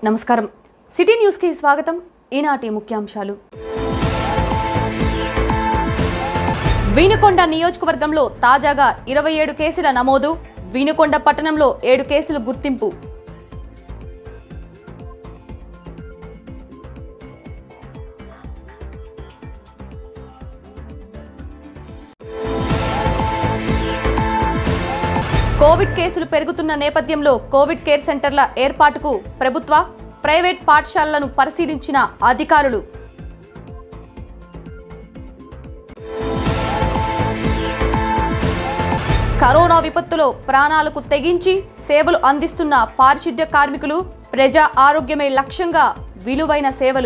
నమస్కారం సిటీ న్యూస్కి స్వాగతం ఈనాటి ముఖ్యాంశాలు వీనుకొండ నియోజకవర్గంలో తాజాగా ఇరవై ఏడు కేసుల నమోదు వీనుకొండ పట్టణంలో ఏడు కేసులు గుర్తింపు కోవిడ్ కేసులు పెరుగుతున్న నేపథ్యంలో కోవిడ్ కేర్ సెంటర్ల ఏర్పాటుకు ప్రభుత్వ ప్రైవేట్ పాఠశాలలను పరిశీలించిన అధికారులు కరోనా విపత్తులో ప్రాణాలకు తెగించి సేవలు అందిస్తున్న పారిశుద్ధ్య కార్మికులు ప్రజా ఆరోగ్యమే లక్ష్యంగా విలువైన సేవలు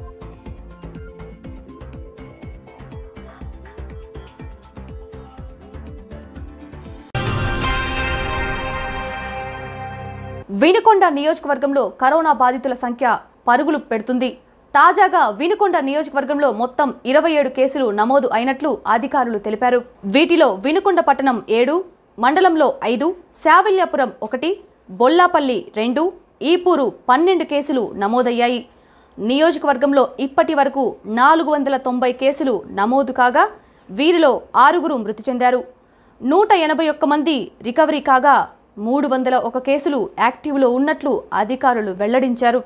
వినుకొండ నియోజకవర్గంలో కరోనా బాధితుల సంఖ్య పరుగులు పెడుతుంది తాజాగా వినుకొండ నియోజకవర్గంలో మొత్తం ఇరవై ఏడు కేసులు నమోదు అయినట్లు అధికారులు తెలిపారు వీటిలో వినుకొండ పట్టణం ఏడు మండలంలో ఐదు శావల్యాపురం ఒకటి బొల్లాపల్లి రెండు ఈపూరు పన్నెండు కేసులు నమోదయ్యాయి నియోజకవర్గంలో ఇప్పటి వరకు నాలుగు వందల తొంభై కేసులు నమోదు కాగా వీరిలో ఆరుగురు మృతి చెందారు నూట ఎనభై ఒక్క మంది రికవరీ కాగా మూడు వందల ఒక కేసులు యాక్టివ్లో ఉన్నట్లు అధికారులు వెల్లడించారు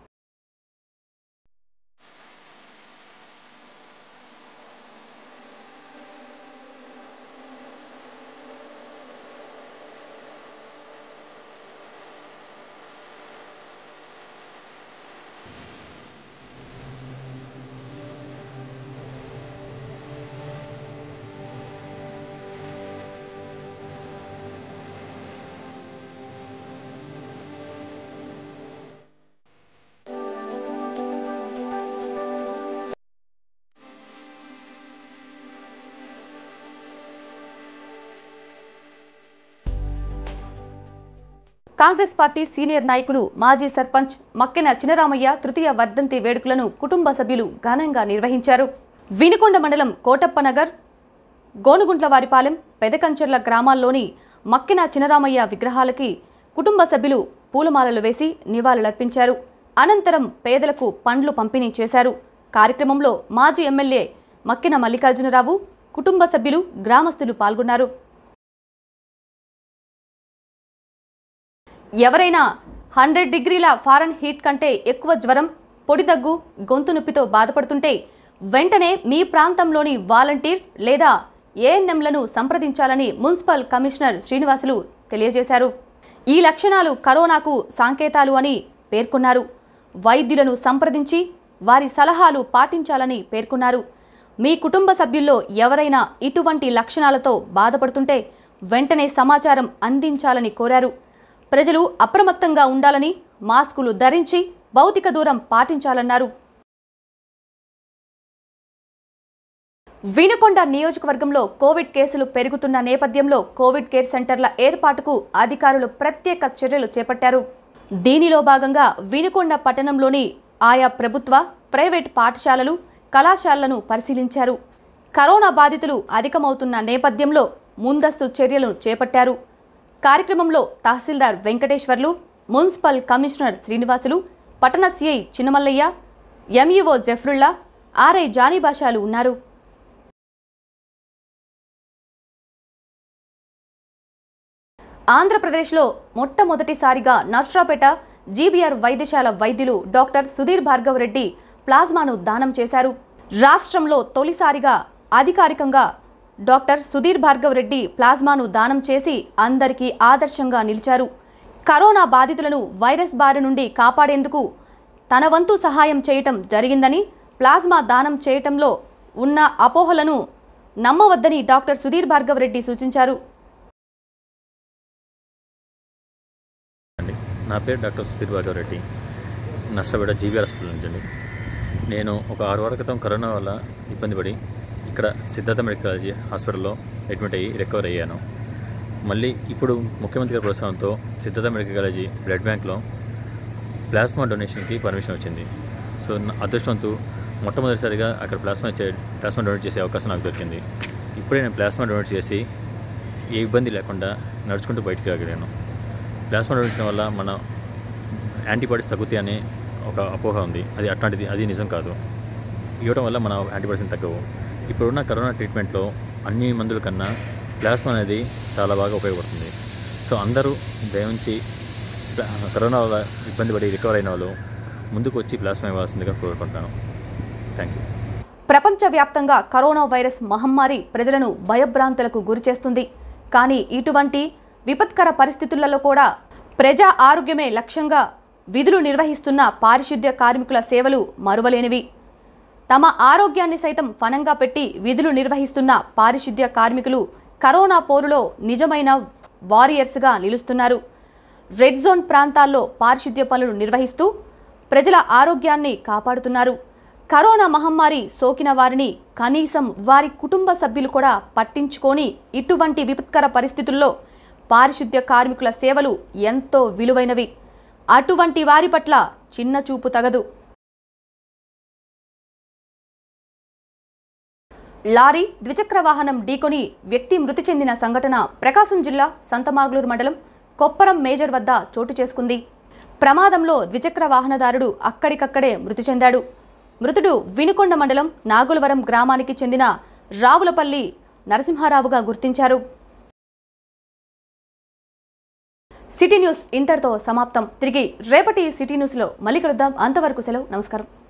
కాంగ్రెస్ పార్టీ సీనియర్ నాయకుడు మాజీ సర్పంచ్ మక్కెన చినరామయ్య తృతీయ వర్ధంతి వేడుకలను కుటుంబ సభ్యులు ఘనంగా నిర్వహించారు వినుకొండ మండలం కోటప్పనగర్ గోనుగుంట్లవారిపాలెం పెదకంచెర్ల గ్రామాల్లోని మక్కిన చినరామయ్య విగ్రహాలకి కుటుంబ సభ్యులు పూలమాలలు వేసి నివాళులర్పించారు అనంతరం పేదలకు పండ్లు పంపిణీ చేశారు కార్యక్రమంలో మాజీ ఎమ్మెల్యే మక్కిన మల్లికార్జునరావు కుటుంబ సభ్యులు గ్రామస్తులు పాల్గొన్నారు ఎవరైనా హండ్రెడ్ డిగ్రీల ఫారెన్ హీట్ కంటే ఎక్కువ జ్వరం పొడి దగ్గు గొంతు నొప్పితో బాధపడుతుంటే వెంటనే మీ ప్రాంతంలోని వాలంటీర్ లేదా ఏఎన్ఎంలను సంప్రదించాలని మున్సిపల్ కమిషనర్ శ్రీనివాసులు తెలియజేశారు ఈ లక్షణాలు కరోనాకు సంకేతాలు అని పేర్కొన్నారు వైద్యులను సంప్రదించి వారి సలహాలు పాటించాలని పేర్కొన్నారు మీ కుటుంబ సభ్యుల్లో ఎవరైనా ఇటువంటి లక్షణాలతో బాధపడుతుంటే వెంటనే సమాచారం అందించాలని కోరారు ప్రజలు అప్రమత్తంగా ఉండాలని మాస్కులు ధరించి భౌతిక దూరం పాటించాలన్నారు వినుకొండ నియోజకవర్గంలో కోవిడ్ కేసులు పెరుగుతున్న నేపథ్యంలో కోవిడ్ కేర్ సెంటర్ల ఏర్పాటుకు అధికారులు ప్రత్యేక చర్యలు చేపట్టారు దీనిలో భాగంగా వినుకొండ పట్టణంలోని ఆయా ప్రభుత్వ ప్రైవేట్ పాఠశాలలు కళాశాలలను పరిశీలించారు కరోనా బాధితులు అధికమవుతున్న నేపథ్యంలో ముందస్తు చర్యలు చేపట్టారు కార్యక్రమంలో తహసీల్దార్ వెంకటేశ్వర్లు మున్సిపల్ కమిషనర్ శ్రీనివాసులు పట్టణ CI Chinnamallaiah MEO Jafrulla RI జానీబాషాలు ఉన్నారు ఆంధ్రప్రదేశ్లో మొట్టమొదటిసారిగా నర్సరాపేట జీబీఆర్ వైద్యశాల వైద్యులు డాక్టర్ సుధీర్ భార్గవ్ రెడ్డి ప్లాజ్మాను దానం చేశారు రాష్ట్రంలో తొలిసారిగా అధికారికంగా డాక్టర్ సుధీర్ భార్గవ్ రెడ్డి ప్లాజ్మాను దానం చేసి అందరికీ ఆదర్శంగా నిలిచారు కరోనా బాధితులను వైరస్ బారి నుండి కాపాడేందుకు తన వంతు సహాయం చేయటం జరిగిందని ప్లాజ్మా దానం చేయటంలో ఉన్న అపోహలను నమ్మవద్దని డాక్టర్ సుధీర్ భార్గవ్ రెడ్డి సూచించారు అండి నా పేరు డాక్టర్ సుధీర్ భార్గవ్ రెడ్డి నష్టపేట జీవీ హాస్పిటల్ నుంచి అండి నేను ఒక ఆరు వారాల క్రితం కరోనా వల్ల ఇబ్బంది పడి ఇక్కడ సిద్ధార్థ మెడికల్ కాలేజీ హాస్పిటల్లో అడ్మిట్ అయ్యి రికవర్ అయ్యాను మళ్ళీ ఇప్పుడు ముఖ్యమంత్రి గారి ప్రోత్సాహంతో సిద్ధార్థ మెడికల్ కాలేజీ బ్లడ్ బ్యాంక్లో ప్లాస్మా డొనేషన్కి పర్మిషన్ వచ్చింది సో నా అదృష్టవంతు మొట్టమొదటిసారిగా అక్కడ ప్లాస్మా ఇచ్చే ప్లాస్మా డొనేట్ చేసే అవకాశం నాకు దొరికింది ఇప్పుడే నేను ప్లాస్మా డొనేట్ చేసి ఏ ఇబ్బంది లేకుండా నడుచుకుంటూ బయటికి రాగలిగాను ప్లాస్మా డొనేషన్ వల్ల మన యాంటీబాడీస్ తగ్గుతాయి అనే ఒక అపోహ ఉంది అది అట్లాంటిది అది నిజం కాదు ఇవ్వడం వల్ల మన యాంటీబాడీస్ తగ్గవు ఇప్పుడున్న కరోనా ట్రీట్మెంట్లో అన్ని మందుల కన్నా ప్లాస్మా అనేది చాలా బాగా ఉపయోగపడుతుంది సో అందరూ దయవుంచి ప్లా- కరోనా వల్ల ఇబ్బంది పడి రికవర్ అయిన వాళ్ళు ముందుకు వచ్చి ప్లాస్మా ఇవ్వాల్సిందిగా కోరుకుంటాను థ్యాంక్ యూ ప్రపంచవ్యాప్తంగా కరోనా వైరస్ మహమ్మారి ప్రజలను భయభ్రాంతులకు గురిచేస్తుంది కానీ ఇటువంటి విపత్కర పరిస్థితులలో కూడా ప్రజా ఆరోగ్యమే లక్ష్యంగా విధులు నిర్వహిస్తున్న పారిశుద్ధ్య కార్మికుల సేవలు మరువలేనివి తమ ఆరోగ్యాన్ని సైతం ఫనంగా పెట్టి విధులు నిర్వహిస్తున్న పారిశుద్ధ్య కార్మికులు కరోనా పోరులో నిజమైన వారియర్స్గా నిలుస్తున్నారు రెడ్ జోన్ ప్రాంతాల్లో పారిశుద్ధ్య పనులు నిర్వహిస్తూ ప్రజల ఆరోగ్యాన్ని కాపాడుతున్నారు కరోనా మహమ్మారి సోకిన వారిని కనీసం వారి కుటుంబ సభ్యులు కూడా పట్టించుకొని ఇటువంటి విపత్కర పరిస్థితుల్లో పారిశుద్ధ్య కార్మికుల సేవలు ఎంతో విలువైనవి అటువంటి వారి పట్ల చిన్న చూపు తగదు లారీ ద్విచక్ర వాహనం ఢీకొని వ్యక్తి మృతి చెందిన సంఘటన ప్రకాశం జిల్లా సంతమాగులూరు మండలం కొప్పరం మేజర్ వద్ద చోటు చేసుకుంది ప్రమాదంలో ద్విచక్ర వాహనదారుడు అక్కడికక్కడే మృతి చెందాడు మృతుడు వినుకొండ మండలం నాగులవరం గ్రామానికి చెందిన రావులపల్లి నరసింహారావుగా గుర్తించారు సిటీ న్యూస్ ఇంతటితో సమాప్తం తిరిగి రేపటి సిటీ న్యూస్లో మళ్ళీ కలుద్దాం అంతవరకు సెలవు నమస్కారం